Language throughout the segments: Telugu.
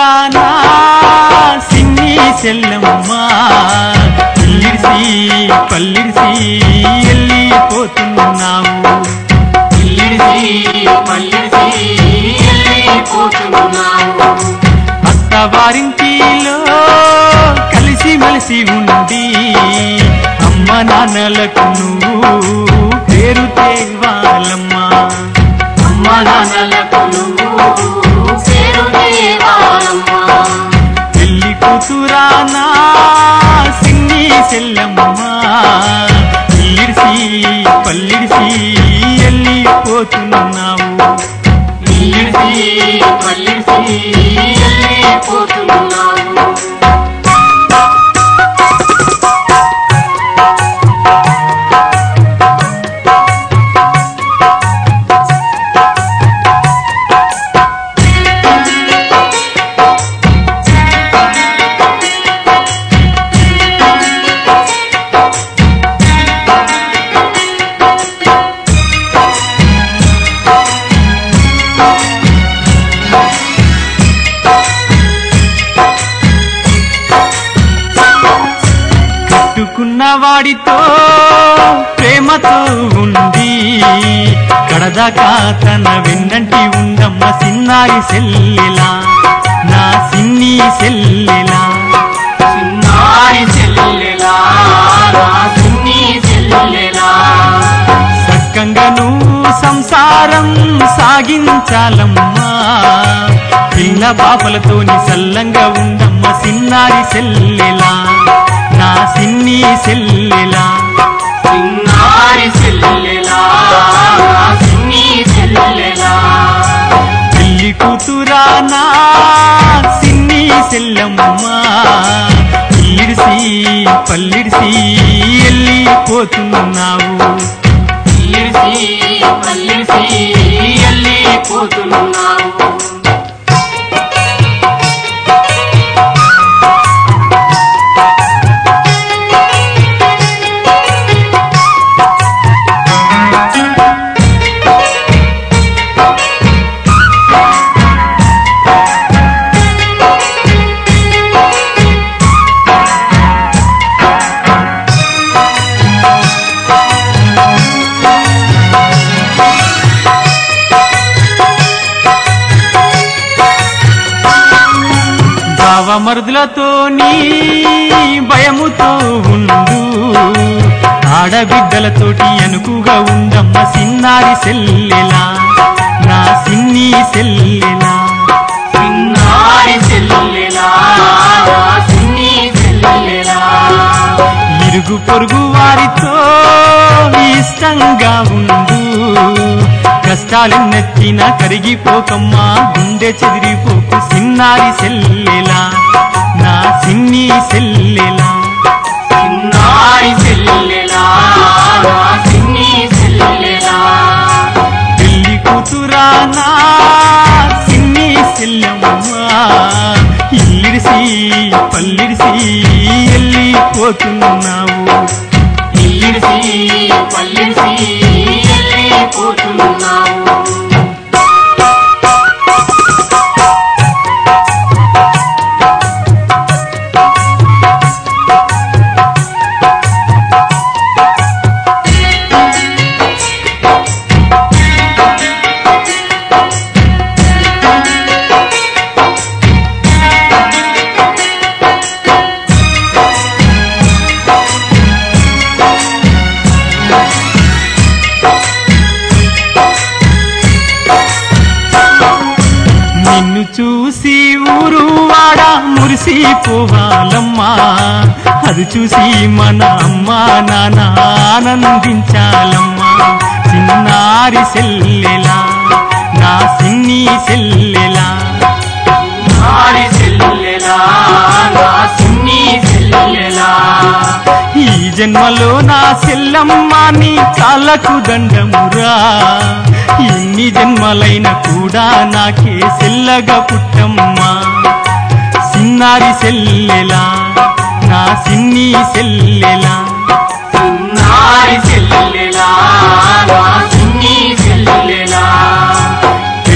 కూతురానా సిన్ని సెల్లమ్మ ఇల్లిడిసి పల్లిడిసి వెళ్ళిపోతున్నావు ఇల్లిడిసి పల్లిడిసి వెళ్ళిపోతున్నావు అత్తవారింటిలో కలిసి మెలిసి ఉండి అమ్మ నాన్నలకు నువ్వు పేరు తేవాలమ్మా అమ్మ నాన్నలకు నువ్వు పేరు దేవాలమ్మా పెళ్లి కూతురానా సిన్ని సెల్లమ్మ ఇల్లిడిసి పల్లిడిసి వెళ్ళిపోతున్నావు ఇల్లిడిసి పల్లిడిసి వెళ్ళిపోతున్నావు కట్టుకున్న వాడితో ప్రేమతో ఉండి కడదాకా తన వెన్నంటి ఉండమ్మ సిన్నారి సెల్లెలా నా సిన్ని సెల్లెలా చిన్నారి చెల్లెలా నా చిన్ని చెల్లెలా సక్కంగా నువ్వు సంసారం సాగించాలమ్మా పిల్ల పాపలతోని సల్లంగా ఉండమ్మ సిన్నారి సెల్లెలా నా సిన్ని సెల్లెలా చిన్నారి చెల్లెలా నా చిన్ని చెల్లెలా పెళ్లి కూతురానా సిన్ని సెల్లమ్మ ఇల్లిడిసి పల్లిడిసి వెళ్ళిపోతున్నావు ఇల్లిడిసి పల్లిడిసి వెళ్ళిపోతున్నావు భావమరుదులతోని భయముతో ఉండు ఆడబిడ్డలతోటి అనుకుగా ఉండమ్మ సిన్నారి సెల్లెలా నా సిన్ని సెల్లెలా చిన్నారి చెల్లెలా నా చిన్ని చెల్లెలా ఇరుగు పొరుగు వారితో ఇష్టంగా ఉండు కష్టాలెన్నెత్తినా కరిగిపోకమ్మా గుండె చెదిరిపోకు సిన్నారి సెల్లెలా నా సిన్ని సెల్లెలా చిన్నారి చెల్లెలా నా చిన్ని చెల్లెలా పెళ్లి కూతురానా సిన్ని సెల్లమ్మ ఇల్లిడిసి పల్లిడిసి వెళ్ళిపోతున్నావు ఇల్లిడిసి పల్లిడిసి వెళ్ళిపోతున్నావు నిన్ను చూసి ఊరు వాడ మురిసిపోవాలమ్మా అది చూసి మన అమ్మ నాన్న ఆనందించాలమ్మా చిన్నారి సెల్లెలా నా సిన్ని సెల్లెలా చిన్నారి చెల్లెలా నా చిన్ని చెల్లెలా ఈ జన్మలో నా సెల్లమ్మ నీ కాళ్ళకు దండమురా ఎన్ని జన్మలైన కూడా నాకే సెల్లగా పుట్టమ్మా సిన్నారి సెల్లెలా నా సిన్ని సెల్లెలా చిన్నారి చెల్లెలా నా చిన్ని చెల్లెలా పెళ్లి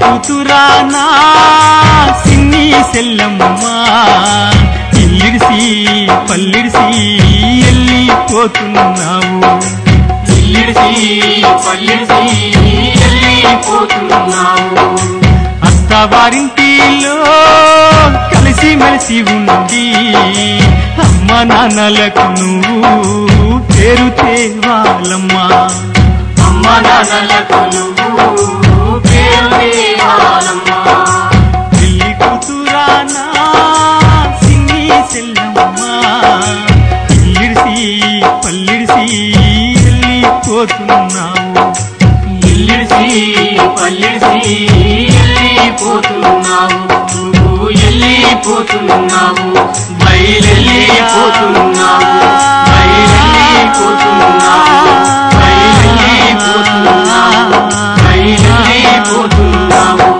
కూతురానా సిన్ని సెల్లమ్మ ఇల్లిడిసి పల్లిడిసి వెళ్ళిపోతున్నావు ఇల్లిడిసి పల్లిడిసి వెళ్ళిపోతున్నావు అత్తవారింటిలో కలిసి మెలిసి ఉండి అమ్మ నాన్నలకు నువ్వు పేరు తేవాలమ్మా అమ్మ నాన్నలకు నువ్వు పేరు దేవాలమ్మా పెళ్లి కూతురానా సిన్ని సెల్లమ్మ ఇల్లిడిసి పల్లిడిసి వెళ్ళిపోతున్నావు ఇల్లిడిసి పల్లిడిసి వెళ్ళిపోతున్నావు నువ్వు వెళ్ళిపోతున్నావు బయలెళ్ళిపోతున్నావు బయలెళ్ళిపోతున్నావు బయలెళ్ళిపోతున్నావు బయలెళ్ళిపోతున్నావు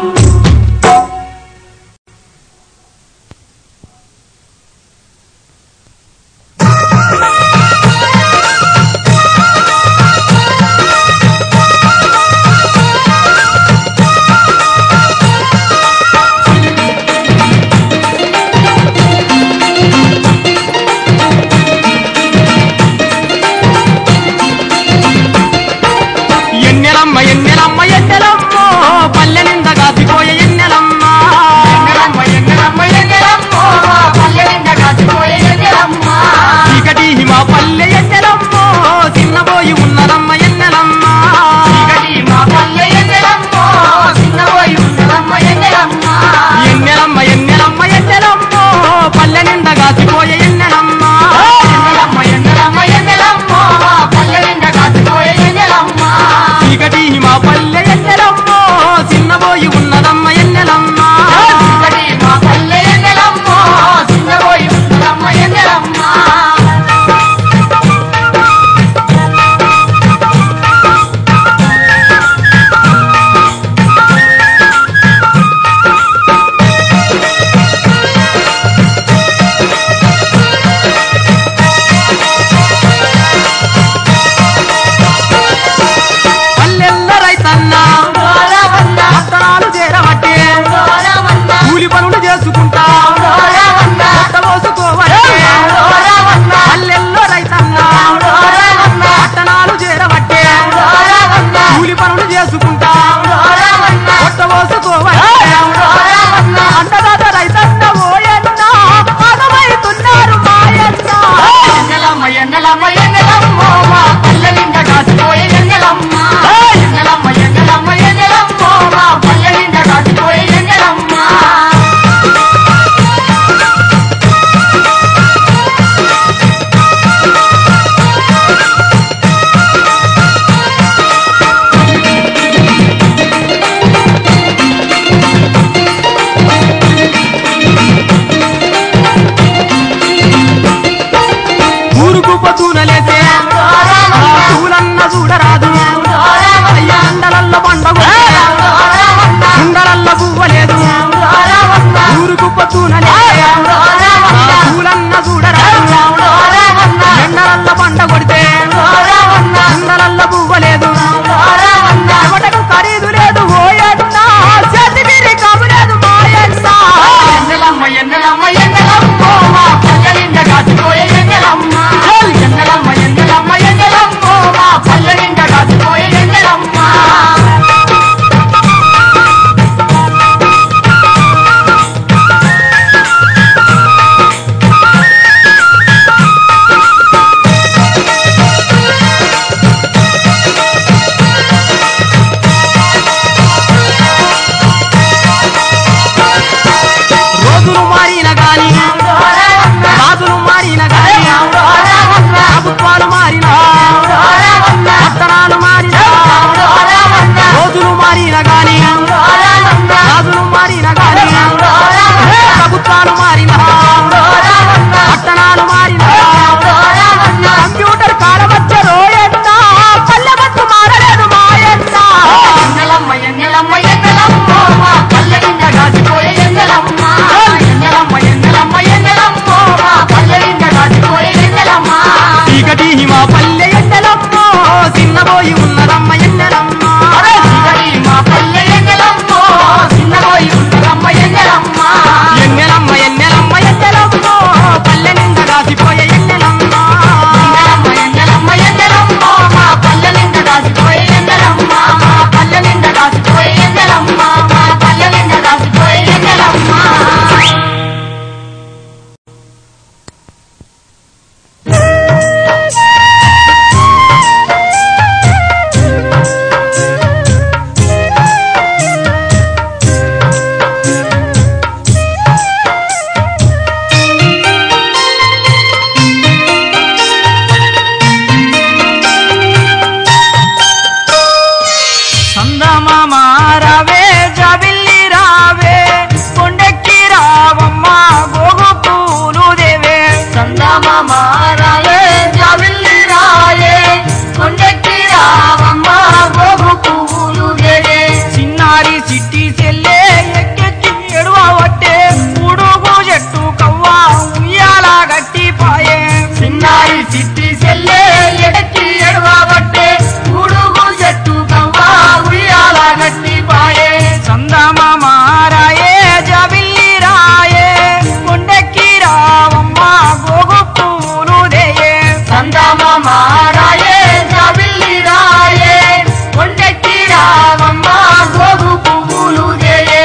మారాయే ఎక్కెక్కి ఎడువట్టే ఉడుగు చెట్టు కవ్వా ఉయ్యాల గట్టి పాయే చిన్నారి చిట్టి సెల్లే ఎడకి ఎడవబట్టే ఉడుగు చెట్టు కవ్వా ఉయ్యాల గట్టి పాయే చందమ మారాయే జబిల్లి రాయే కొండెక్కి రావమ్మ గోగు పూలు దేయే సందమ మారాయే జాబిల్లి రాయే కొండెక్కి రావమ్మ గోగు పువ్వులు దేయే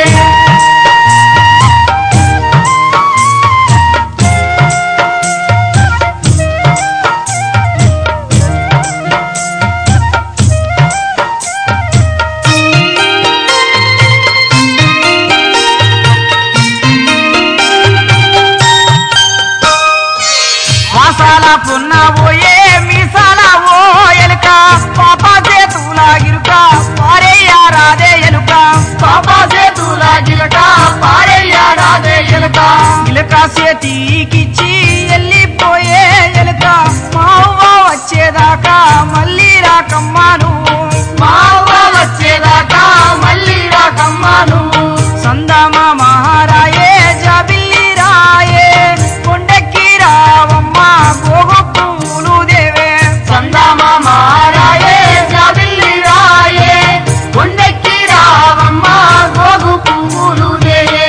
వాసాల పున్న పోయే మీసాల ఓ ఎలుక పాప చేతుల గిరుక పారేయ రాదే ఎలుక పాపా చేతుల గిలక పారయ్యాడాదే ఎలక ఇలుక చేతికిచ్చి వెళ్ళిపోయే ఎలుక మా అవ్వ వచ్చేదాకా మళ్ళీ రాకమ్మాను మా అవ్వ వచ్చేదాకా మళ్ళీ రాకమ్మా నువ్వు సందమ మహారాయే జబిల్లి రాయే కొండెక్కి రావమ్మ గోగు పూలు దేవే సందమ మారాయే జాబిల్లి రాయే కొండెక్కి రావమ్మ గోగు పువ్వులు దేయే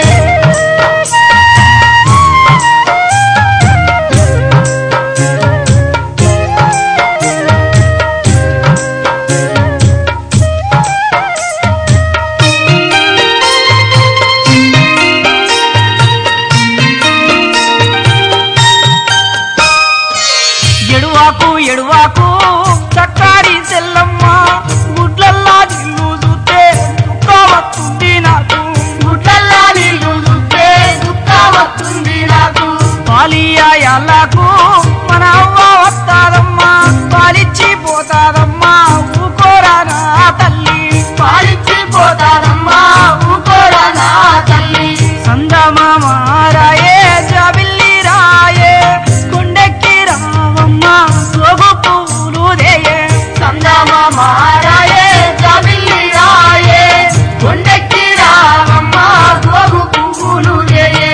ఎడువాకు ఎడువాకు చక్కారి చెల్లమ్మ గుడ్లల్లా నిల్లు చూస్తే దుఃఖ వస్తుంది నాకు గుడ్లల్లా నీళ్లు చూస్తే దుఃఖ వస్తుంది నాకు పాలియాలకు మన అవ్వ వస్తాదమ్మా పాలిచ్చి పోతాదమ్మా ఊకోరా నా తల్లి పాలిచ్చిపోతానమ్మా ఊకోరా నా తల్లి సందమా మారాయే జబిల్లి రాయే కొండెక్కి రావమ్మ సోగు పూలు దేయే సందమ మారాయే జాబిల్లి రాయే కొండెక్కి రావమ్మ గోగు పువ్వులు దేయే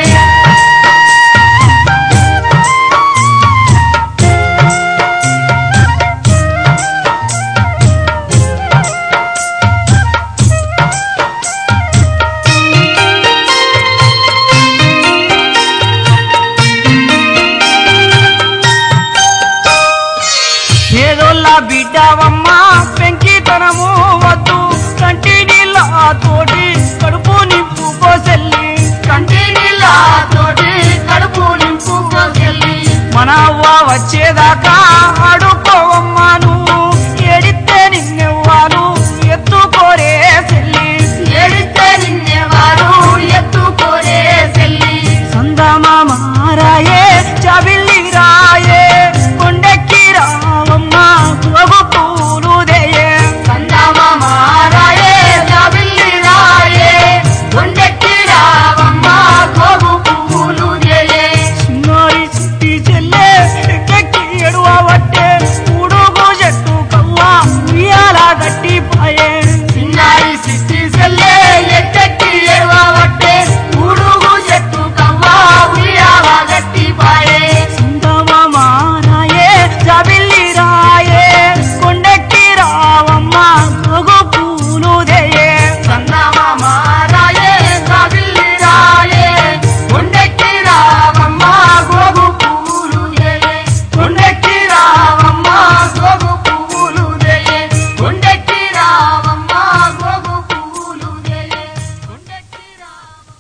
ఏదోళ్ళ బిడ్డవమ్మ పెంకితనము వద్దు కంటి నీళ్ళ తోటి కడుపు నింపు సెల్లి కంటి నీళ్ళ తోటి కడుపు నింపుకోకెళ్ళి మన అవ్వ వచ్చేదాకా అడుకోవమ్మా నువ్వు ఏడితే నిన్నెవ్వాను ఎత్తుకోరే సెల్లి ఏడితే నిన్నెవారు ఎత్తుకోరే సెల్లి సందమా మారాయే చబిల్లి రాయే కొండెక్కి రావమ్మ గోగు పూలు దేయే సందమ మారాయే జాబిల్లి రాయే కొండెక్కి రావమ్మ గోగు పువ్వులు దేయే చిన్నారి చిట్టి చెల్లె ఎక్కెక్కి ఎడువబట్టే ఉడుగు చెట్టు కవ్వా ఉయ్యాల గట్టి పాయే చిన్నారి సిట్టి సెల్లే ఎట్టెక్కి ఎడవబట్టే ఉడుగు చెట్టు కవ్వా ఉయ్యాల గట్టి పాయే సందమ మారాయే జబిల్లి రాయే కొండెక్కి రావమ్మ గోగు పూలు దేయే సందమ మారాయే జాబిల్లి రాయే కొండెక్కి రావమ్మ గోగు పువ్వులు దేయే కొండెక్కి రావమ్మ గోగు పువ్వులు దేయే కొండెక్కి రావమ్మ గోగు పువ్వులు దేయే కొండెక్కి రావమ్మ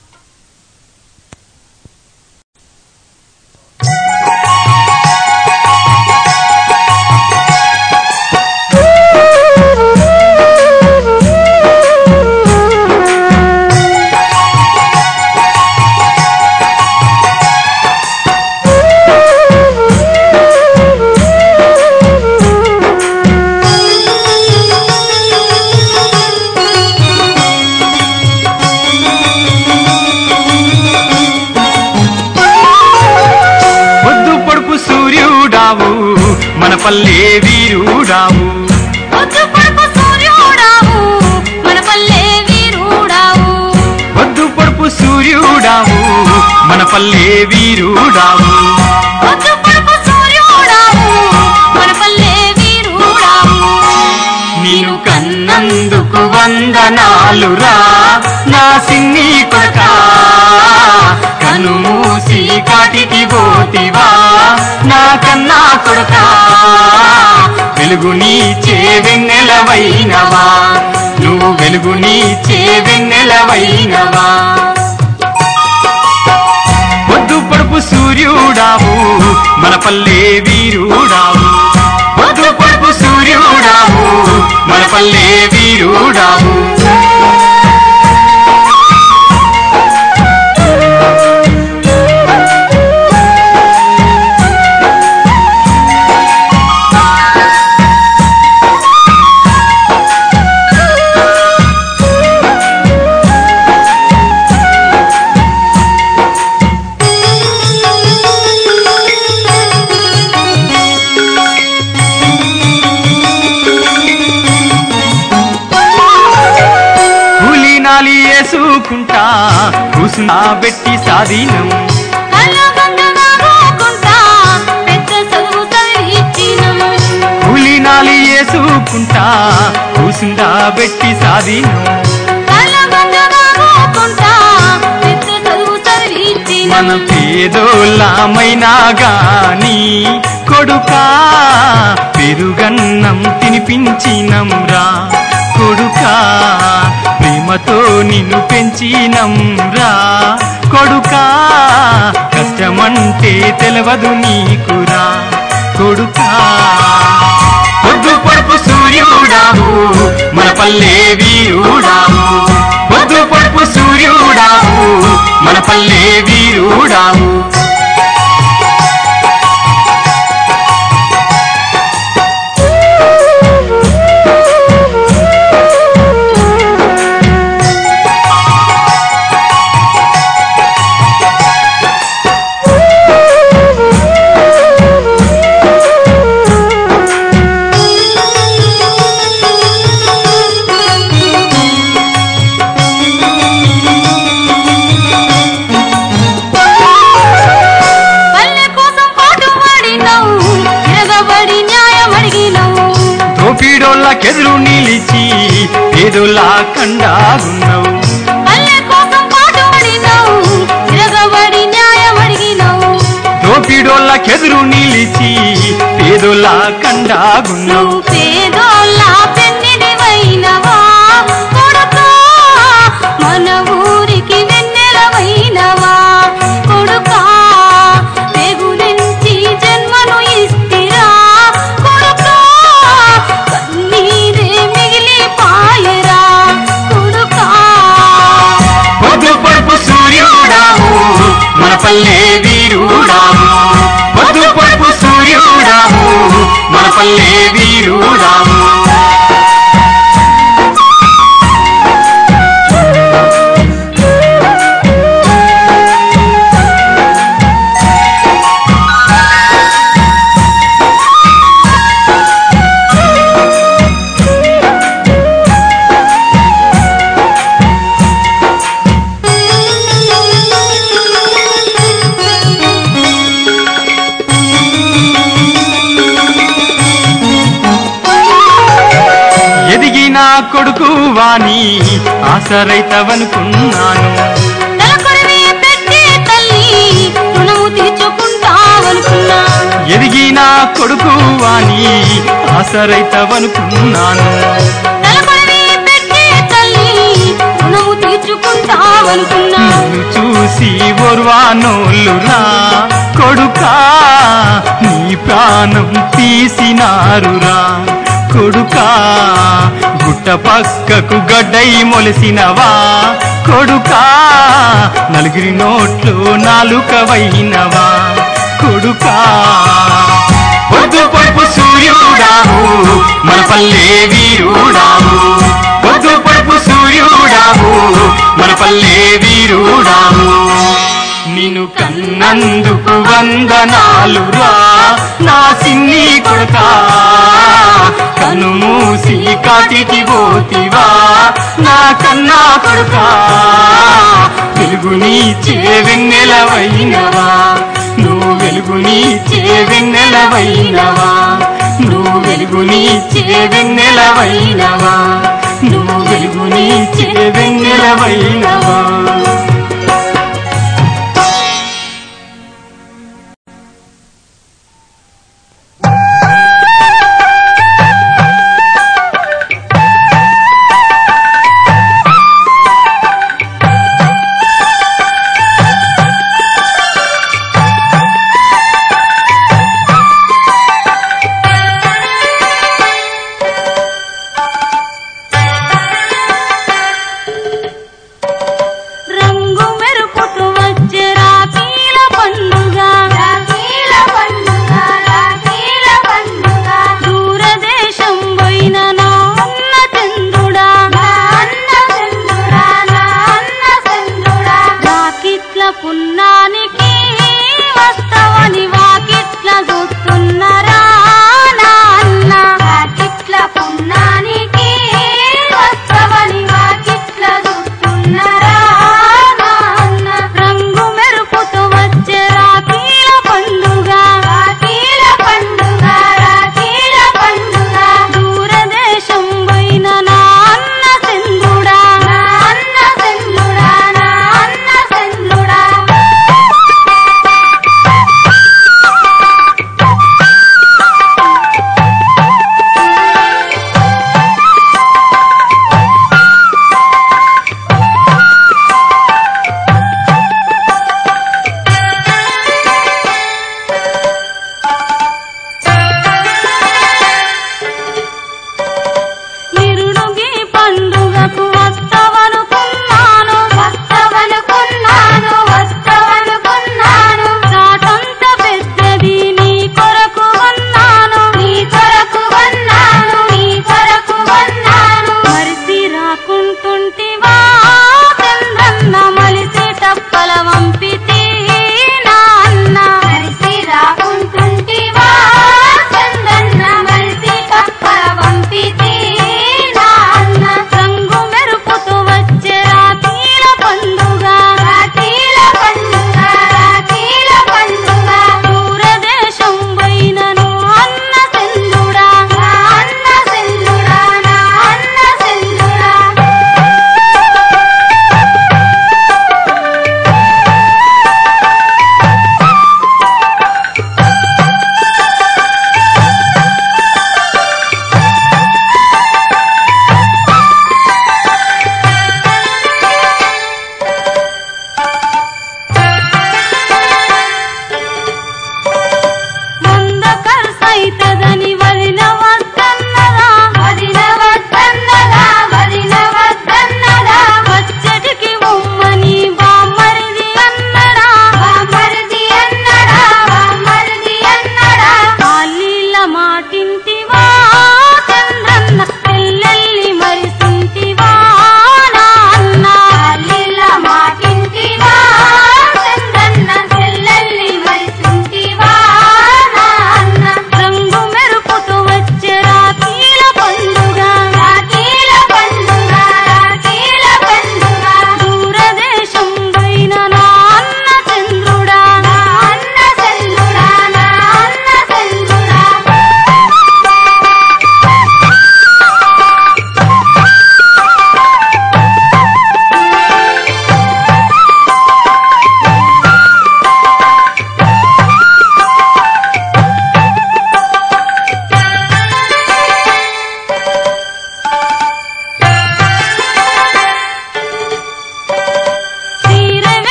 పొద్దు పొడుపు సూర్యుడావు మన పల్లె వీరుడావు పొద్దు పొడుపు సూర్యుడావు మన పల్లె వీరుడావు సూర్యుడావు మన పల్లె వీరుడావు పొద్దు పొడుపు సూర్యుడావు మన పల్లె వీరుడావు నేను కన్నందుకు వందనాలురా నా సిన్ని కొడక కను మూసి కాటికి పోతివా నా కన్నా కొడక వెలుగు నీచే వెన్నెలవైనవా నువ్వు వెలుగు నీచే వెన్నెలవైనవా పొద్దు పొడుపు సూర్యుడావు మన పల్లె వీరుడావు పొద్దు పొడుపు సూర్యుడావు మన పల్లె వీరుడావు కూలి నాలి వేసుకుంటా కూసునా పెట్టి సాధీనం కళ్ళగంగగా పోకుంటా పెద్ద చదువు చదివిచ్చినము కూలి నాలి వేసుకుంటా కూసుండా పెట్టి సాధీనం కళ్ళగంగగా పోకుంటా పెద్ద చదువు చదివిచ్చినము మన పేదోళ్ళమైనా గాని కొడుకా పెరుగన్నం తినిపించినంరా కొడుకా ప్రేమతో నిన్ను పెంచినంరా కొడుకా కష్టమంటే తెలవదు నీకురా కొడుకా పొద్దు పొడుపు సూర్యుడావు మన పల్లె వీరుడావు పొద్దు పొడుపు సూర్యుడావు మన పల్లె వీరుడావు పల్లె కోసం పాటు పాడినవు తిరగబడి న్యాయం అడిగినవు దోపిడోళ్ళకెదురు నిలిచి పేదోళ్ళ కండాగున్నావు పల్లె కోసం పాటు పాడినవు తిరగబడి న్యాయం అడిగినవు దోపిడోళ్ళకెదురు నిలిచి పేదోళ్ళ కండాగున్నావు నువ్వు పేదోళ్ళ పెన్నిదివైనవా కొడుకా మన ఊరికి వెన్నెలవైనవా కొడుకా పెగులెంచి జన్మను ఇస్తిరా కొడుకా కన్నీరే మిగిలిపాయరా కొడుకా పొద్దు పొడుపు సూర్యుడావు మన పల్లె వీరుడావు పొద్దు పొడుపు సూర్యుడావు మన పల్లె వీరుడావు ఎదిగిన కొడుకు వాణి ఆసరైతవనుకున్నాను నెలకొరివి పెట్టే తల్లి రుణము తీర్చుకుంటావనుకున్నా ఎదిగిన కొడుకు వాణి ఆసరైతవనుకున్నాను నెలకొరివి పెట్టే తల్లి రుణము తీర్చుకుంటావనుకున్నా నిన్ను చూసి ఓర్వానోళ్ళురా కొడుకా నీ ప్రాణం తీసినారురా కొడుకా గుట్ట పక్కకు గడ్డై మొలిసినవా కొడుకా నలుగురి నోట్లు నాలుకవైనవా కొడుకా పొద్దు పొడుపు సూర్యుడావు మన పల్లె వీరుడావు పొద్దు పొడుపు సూర్యుడావు మన పల్లె వీరుడావు నిన్ను కన్నందుకు వందనాలురా నా సిన్ని కొడుకా కను మూసి కాటికి పోతివా నా కన్నా కొడుకా వెలుగు వెన్నెలవైనవా నువ్వు వెలుగుని వెన్నెలవైనవా నువ్వు వెలుగుని వెన్నెలవైనవా నువ్వు వెలుగుని వెన్నెలవైనవా రంగు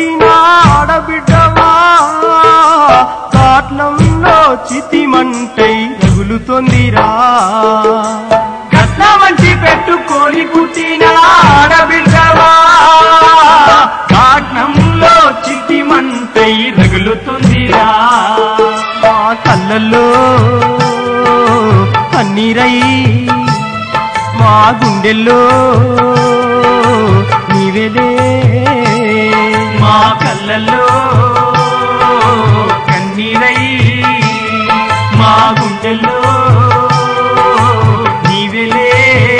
పుట్టిన ఆడబిడ్డవా కాట్నంలో చితిమంటై రగులుతొందిరా కట్న వంటి పెట్టుకొని పుట్టిన ఆడబిడ్డవా కాట్నంలో చిట్టి మంటై రగులుతుందిరా మా కళ్ళల్లో కన్నీరై మా గుండెల్లో నీవెలే మా కళ్ళల్లో కన్నీరై మా గుండెల్లో నీవెలే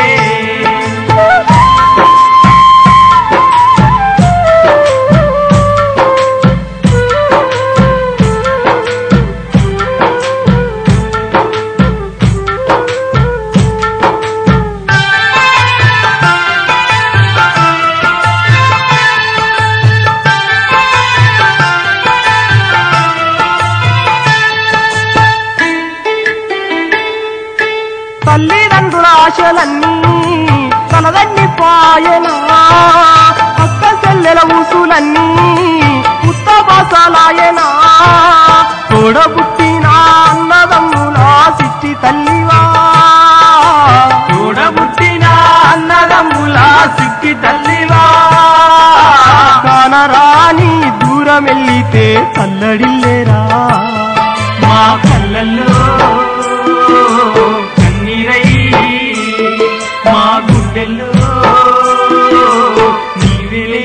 తల్లిదండ్రుల ఆశలన్నీ తలదన్ని పాయనా అక్క చెల్లెల ఊసులన్నీ ఉత్తబాసలాయనా తోడబుట్టిన అన్నదమ్ముల సిట్టి తల్లివా చూడబుట్టిన అన్నదమ్ముల సిక్కి తల్లివా కానరాని దూరం వెళ్ళితే చల్లడిల్లేరా మా కళ్ళల్లో కన్నీరై మా గుండెల్లో నీవెలే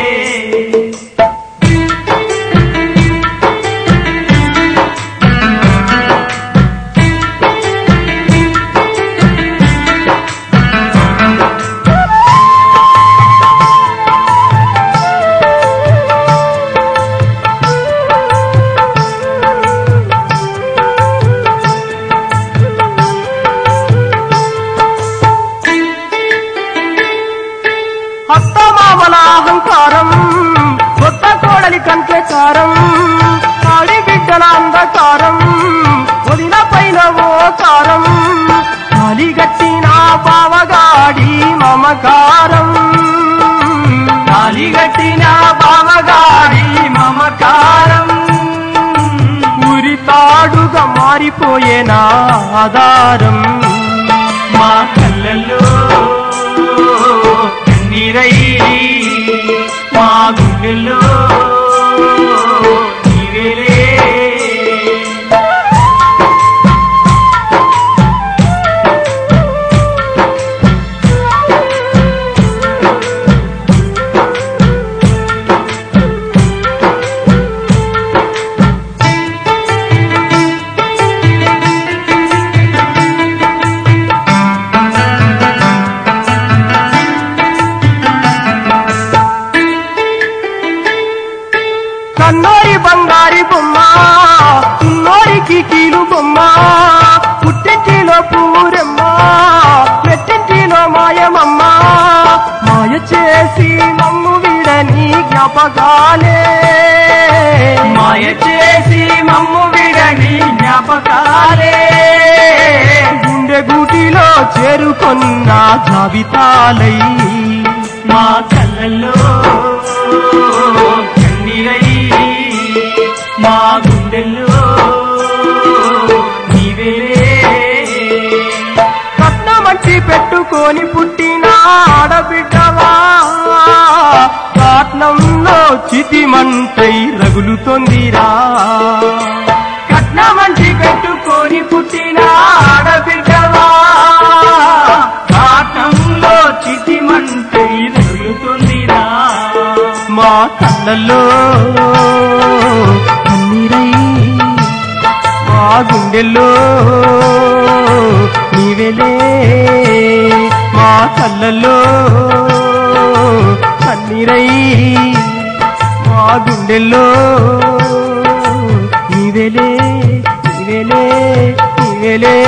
అత్తమామల అహంకారం కొత్త కోడలి కంటే కారం కాడి బిడ్డల అంధకారం వదిన పైన ఓ కారం కాలిగట్టిన బావగాడి మమకారం తాలిగట్టిన బావగాడి మమకారం ఉరితాడుగా మారిపోయేనా ఆధారం మా కళ్ళల్లో కన్నీరై మా గుండెల్లో నీవెలే కన్నోరి బంగారి బొమ్మ ఉన్నోరికి కీలు బొమ్మ పుట్టింటిలో పూరెమ్మ పెట్టింటిలో మాయమమ్మ మాయ చేసి మమ్ము విడని జ్ఞాపకాలే మాయ చేసి మమ్ము విడని జ్ఞాపకాలే గుండె గూటిలో చేరుకొన్న జాబితాలై మా కళ్ళల్లో కన్నీరై మా గుండెల్లో నీవెలే కట్నమంటి పెట్టుకొని పుట్టిన ఆడబిడ్డవా కాట్నంలో చితిమంటై రగులుతొందిరా కట్నమంటి పెట్టుకొని పుట్టిన ఆడబిడ్డవా కాటంలో చితిమంటై రగులుతుందిరా మా కళ్ళల్లో కన్నీరై మా గుండెల్లో నీవెలే మా కళ్ళల్లో కన్నీరై మా గుండెల్లో నీవెలే నీవెలే నీవెలే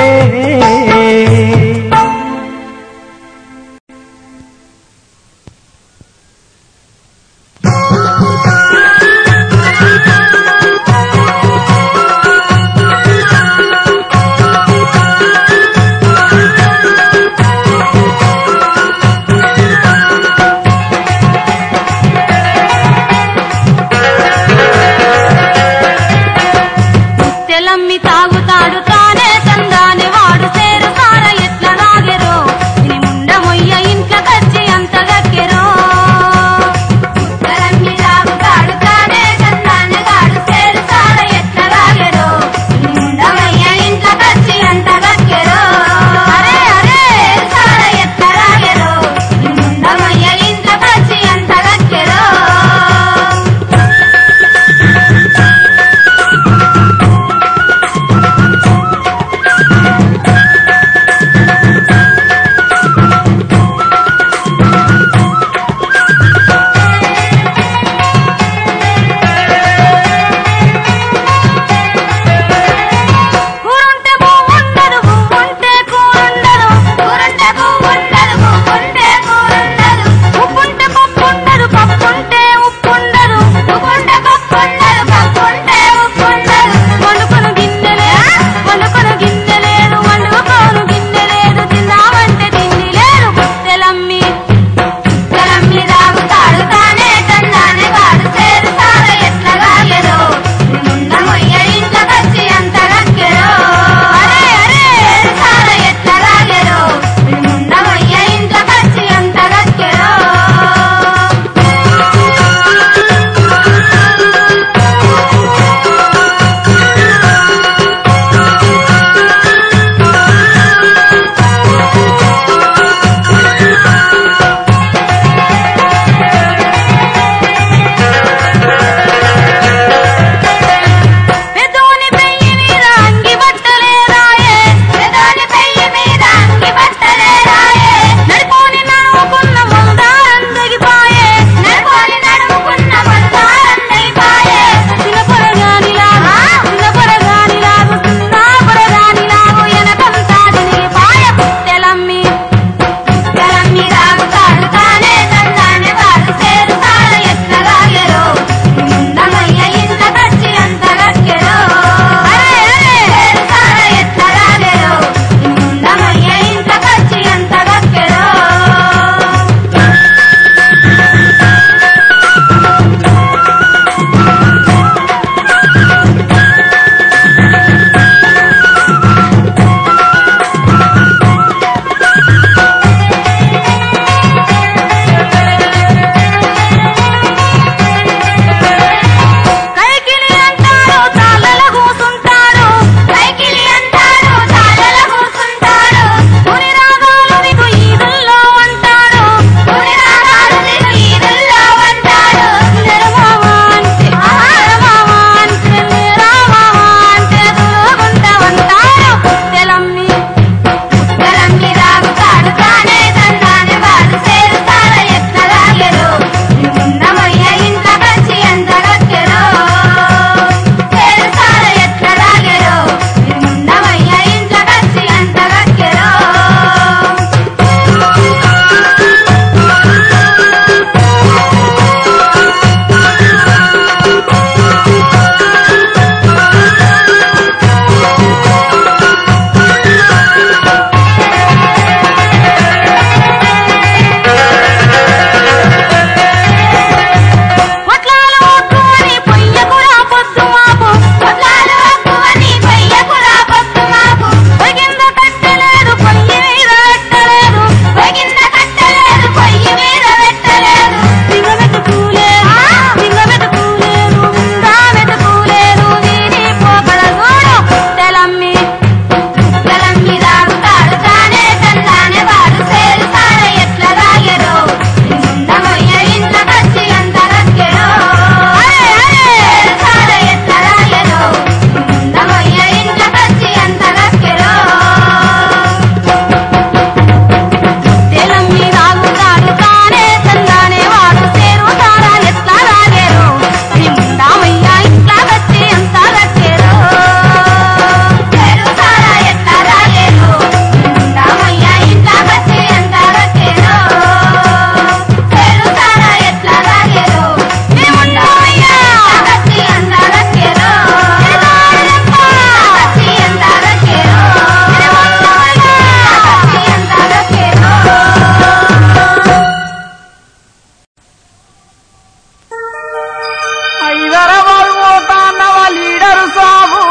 హైదరాబాద్ పోతాన్నవ లీడరు సాబు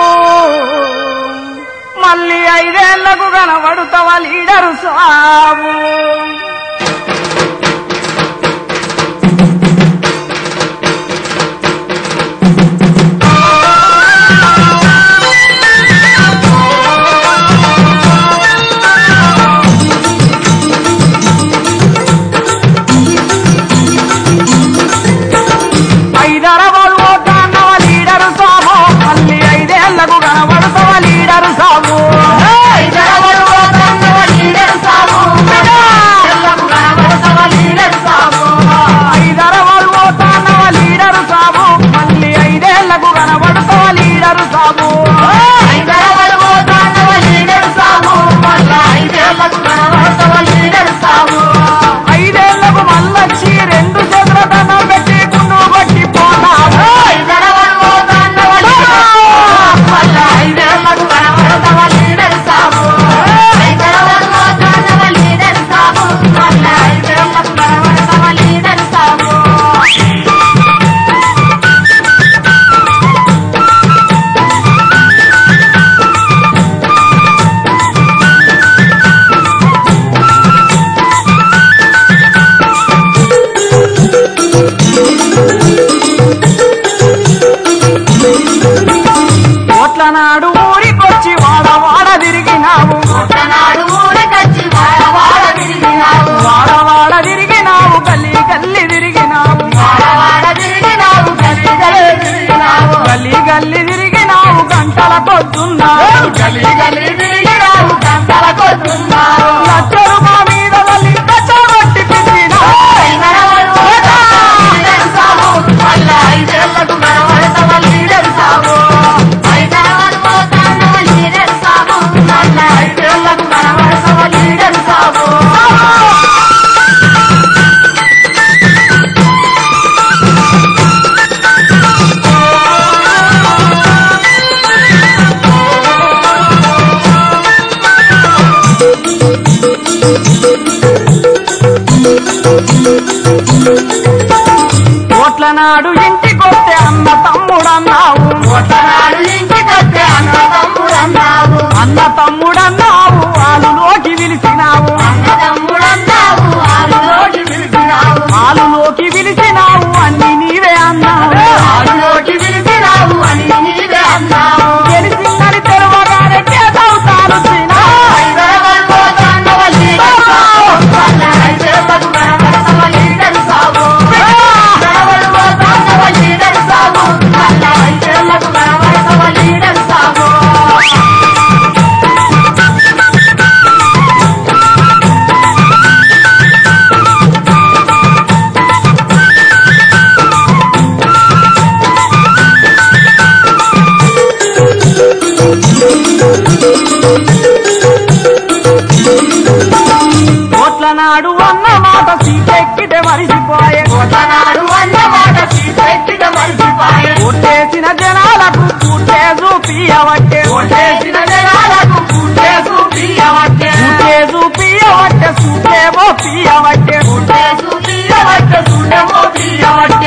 మళ్ళీ ఐదేళ్లకు కనబడుతావ లీడరు సాబు హైదరాబాద్ పోతాన్నవ లీడరు సాబు మళ్ళీ ఐదేళ్లకు కనబడుతావ లీడరు సాబు హైదరాబాద్ పోతాన్నవ లీడరు సాబు ఐదేళ్లకు కనబడుతావ లీడరు సాబు హైదరాబాద్ పోతాన్నవ లీడరు సాబు మళ్ళీ ఐదేళ్లకు కనబడుతావ లీడరు సాబు హైదరాబాద్ పోతాన్నవ లీడరు సాబు మళ్ళీ ఐదేళ్లకు కనబడుతావ లీడరు సాబు ఐదేళ్లకు మళ్ళొచ్చి రెండు చేతుల దండం పెట్టి గుండు కొట్టి పోతావు హైదరాబాద్ పోతాన్నవ మళ్ళీ ఐదేళ్లకు కనబడుతావ లీడరు సాబు హైదరాబాద్ పోతాన్నవ లీడరు సాబు మళ్ళీ ఐదేళ్లకు కనబడుతావ లీడరు సాబు కోట్ల నాడు ఊరికొచ్చి వాడ వాడ తిరిగినావు నాడు ఊరికొచ్చి వాడ వాడ తిరిగినావు వాడ వాడ తిరిగినావు గల్లీ గల్లీ తిరిగినావు వాడ వాడ తిరిగినావు గల్లి గల్లి తిరిగినావు గల్లీ గల్లీ తిరిగినావు గంటల కొద్దున్నావు గల్లి గల్లి తిరిగినావు గంటల కొట్టున్నావు లక్ష రూపాయ మీద వల్లి కచ్చగొట్టి పిచ్చినావు హైదరాబాద్ పోతాన్నవ లీడరు సాబు మళ్ళా ఐదేళ్లకు కనబడతావ లీడరు సాబు హైదరాబాద్ పోతాన్నవ లీడరు సాబు మళ్ళా ఐదేళ్లకు కనబడతావ లీడరు సాబు కోట్ల నాడు ఇంటికొస్తే అన్న తమ్ముడన్నావు నాడు ఇంటికొస్తే అన్న తమ్ముడన్నావు అన్న తమ్ముడన్నావు వాళ్ళలోకి పిలిచినావు అన్న తమ్ముడన్నావు ఆరులోకి పిలిచినావు వాళ్ళలోకి పిలిచినావు అన్ని నీవే అన్నావు ఆరులోకి పిలిచినావు అని నీవే అన్నావు గెలిచిందని తెలవగానే కేసవుతాను హైదరాబాద్ పోతాన్నవ లీడరు సాబు మళ్ళా ఐదేళ్లకు కనబడతావ లీడరు సాబు హైదరాబాద్ పోతాన్నవ లీడరు సాబు మళ్ళా ఐదేళ్లకు కనబడతావ లీడరు సాబు కోట్ల నాడు అన్న మాట సీటెక్కితే మరిసిపోయే నాడు అన్న మాట తీపెట్టిన మర్చిపోయే కొట్టేసిన జనాలకు పుట్టే చూపియవట్టే చేసిన జనాలకు పుట్టే చూపియవట్టే పుట్టే చూపియవట్టే చూపేవో పియవట్టే పుట్టే చూపియవట్టే చూడమో పియవట్టే